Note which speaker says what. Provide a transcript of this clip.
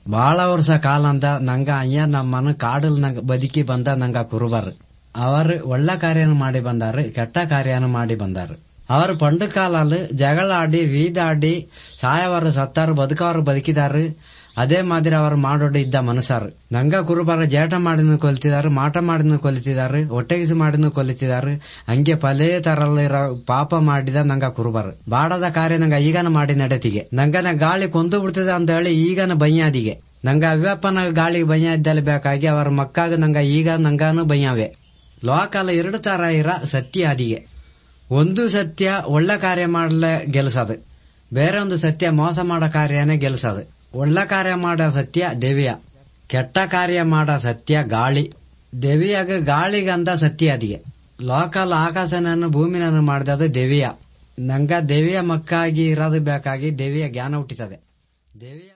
Speaker 1: ಬಹಳ ವರ್ಷ ಕಾಲಂದ ನಂಗ ಅಯ್ಯ ನಮ್ಮನ ಕಾಡಲ್ ನಂಗ ಬದುಕಿ ಬಂದ ನಂಗ ಕುರುಬರ್ ಅವರು ಒಳ್ಳೆ ಕಾರ್ಯನ ಮಾಡಿ ಬಂದಾರು ಕೆಟ್ಟ ಕಾರ್ಯನ ಮಾಡಿ ಬಂದಾರು ಅವರು ಪಂಡ ಕಾಲಲ್ಲಿ ಜಗಳ ಆಡಿ ವೀದಾಡಿ ಸಾಯವರು ಸತ್ತಾರು ಬದುಕವರು ಬದುಕಿದಾರು ಅದೇ ಮಾದಿರಿ ಅವರು ಮಾಡೋಡು ಇದ್ದ ಮನಸ್ಸಾರು ನಂಗ ಕುರುಬರ ಜೇಟ ಮಾಡಿನ ಕೊಲ್ತಿದಾರು ಮಾಟ ಮಾಡಿನ ಕೊಲ್ತಿದಾರು ಹೊಟ್ಟೆಗಿಸಿ ಮಾಡಿನ ಕೊಲ್ತಿದಾರು ಹಂಗೆ ಪಲೇ ತರಲ್ಲಿರೋ ಪಾಪ ಮಾಡಿದ ನಂಗ ಕುರುಬರು ಬಾಡದ ಕಾರ್ಯ ನಂಗ ಈಗನ ಮಾಡಿ ನಡೆತಿಗೆ ನಂಗನ ಗಾಳಿ ಕೊಂದು ಬಿಡ್ತದೆ ಅಂತ ಹೇಳಿ ಈಗನ ಬಯ್ಯಾದಿಗೆ ನಂಗ ಅವ್ಯಪ್ಪನ ಗಾಳಿ ಬಯ್ಯ ಇದ್ದಲ್ಲಿ ಬೇಕಾಗಿ ಅವರ ಮಕ್ಕಾಗ ನಂಗ ಈಗ ನಂಗಾನು ಬಯ್ಯಾವೆ ಲೋಕಲ್ ಎರಡು ತರ ಇರ ಸತ್ಯ ಅದಿಗೆ ಒಂದು ಸತ್ಯ ಒಳ್ಳೆ ಕಾರ್ಯ ಮಾಡಲೆ ಗೆಲ್ಸದು ಬೇರೆ ಒಂದು ಸತ್ಯ ಮೋಸ ಮಾಡೋ ಕಾರ್ಯನೇ ಗೆಲ್ಸದು ಒಳ್ಳೆ ಕಾರ್ಯ ಮಾಡೋ ಸತ್ಯ ದೇವಿಯ ಕೆಟ್ಟ ಕಾರ್ಯ ಮಾಡೋ ಸತ್ಯ ಗಾಳಿ ದೇವಿಯಾಗ ಗಾಳಿಗಂದ ಸತ್ಯ ಅದಿಗೆ ಲೋಕಲ್ ಆಕಾಶನನ್ನು ಭೂಮಿನನ್ನು ಮಾಡಿದದು ದೇವಿಯ ನಂಗ ದೇವಿಯ ಮಕ್ಕಾಗಿ ಇರೋದು ಬೇಕಾಗಿ ದೇವಿಯ ಜ್ಞಾನ ಹುಟ್ಟಿತದೆ ದೇವಿಯ